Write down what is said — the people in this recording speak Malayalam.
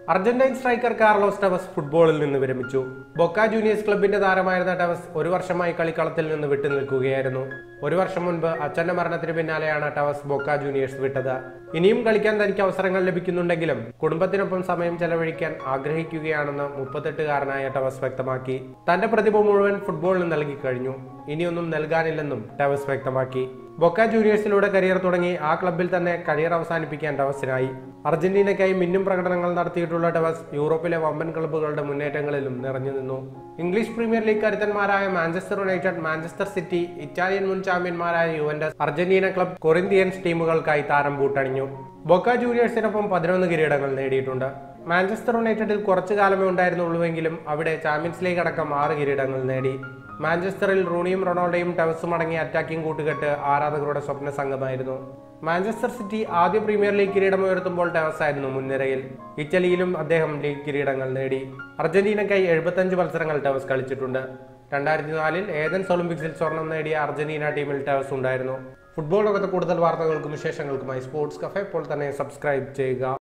അർജന്റൈൻ സ്ട്രൈക്കർ കാർലോസ് ടവസ് ഫുട്ബോളിൽ നിന്ന് വിരമിച്ചു ബൊക്ക ജൂനിയേഴ്സ് ക്ലബിന്റെ താരമായിരുന്ന ടവസ് ഒരു വർഷമായി കളിക്കളത്തിൽ നിന്ന് വിട്ടുനിൽക്കുകയായിരുന്നു ഒരു വർഷം മുൻപ് അച്ഛന്റെ മരണത്തിന് പിന്നാലെയാണ് ടവസ് ബൊക്ക ജൂനിയേഴ്സ് വിട്ടത് ഇനിയും കളിക്കാൻ തനിക്ക് അവസരങ്ങൾ ലഭിക്കുന്നുണ്ടെങ്കിലും കുടുംബത്തിനൊപ്പം സമയം ചെലവഴിക്കാൻ ആഗ്രഹിക്കുകയാണെന്ന് മുപ്പത്തെട്ടുകാരനായ ടവസ് വ്യക്തമാക്കി തന്റെ പ്രതിഭ മുഴുവൻ ഫുട്ബോളിന് നൽകി കഴിഞ്ഞു ഇനിയൊന്നും നൽകാനില്ലെന്നും ടവസ് വ്യക്തമാക്കി ബൊക്ക ജൂനിയേഴ്സിലൂടെ കരിയർ തുടങ്ങി ആ ക്ലബിൽ തന്നെ കരിയർ അവസാനിപ്പിക്കാൻ ടവസിനായി അർജന്റീനയ്ക്കായി മിന്നും പ്രകടനങ്ങൾ നടത്തിയിട്ടുള്ള ടവസ് യൂറോപ്പിലെ വമ്പൻ ക്ലബ്ബുകളുടെ മുന്നേറ്റങ്ങളിലും നിറഞ്ഞു നിന്നു ഇംഗ്ലീഷ് പ്രീമിയർ ലീഗ് കരുത്തന്മാരായ Manchester United Manchester City Italian മുൻ ചാമ്പ്യന്മാരായ യുവന്റസ് അർജന്റീന ക്ലബ് കൊറിന്തിയൻസ് ടീമുകൾക്കായി താരം പൂട്ടണിഞ്ഞു ബൊക്ക ജൂനിയേഴ്സിനൊപ്പം പതിനൊന്ന് കിരീടങ്ങൾ നേടിയിട്ടുണ്ട് മാഞ്ചസ്റ്റർ യുണൈറ്റഡിൽ കുറച്ചു കാലമേ ഉണ്ടായിരുന്നുള്ളൂവെങ്കിലും അവിടെ ചാമ്പ്യൻസ് ലീഗ് അടക്കം ആറ് കിരീടങ്ങൾ നേടി മാഞ്ചസ്റ്ററിൽ റൂണിയും റൊണാൾഡോയും ടവസും അടങ്ങിയ അറ്റാക്കിംഗ് കൂട്ടുകെട്ട് ആരാധകരുടെ സ്വപ്ന സംഘമായിരുന്നു മാഞ്ചസ്റ്റർ സിറ്റി ആദ്യ പ്രീമിയർ ലീഗ് കിരീടം ഉയർത്തുമ്പോൾ ടവസ് ആയിരുന്നു മുൻനിരയിൽ ഇറ്റലിയിലും അദ്ദേഹം ലീഗ് കിരീടങ്ങൾ നേടി അർജന്റീനയ്ക്കായി എഴുപത്തഞ്ച് മത്സരങ്ങൾ ടവസ് കളിച്ചിട്ടുണ്ട് രണ്ടായിരത്തി നാലിൽ ഏതൻസ് ഒളിമ്പിക്സിൽ സ്വർണം നേടിയ അർജന്റീന ടീമിൽ ടവസ് ഉണ്ടായിരുന്നു ഫുട്ബോൾ ലോകത്തെ കൂടുതൽ വാർത്തകൾക്കും വിശേഷങ്ങൾക്കുമായി സ്പോർട്സ് കഫേ ഇപ്പോൾ തന്നെ സബ്സ്ക്രൈബ് ചെയ്യുക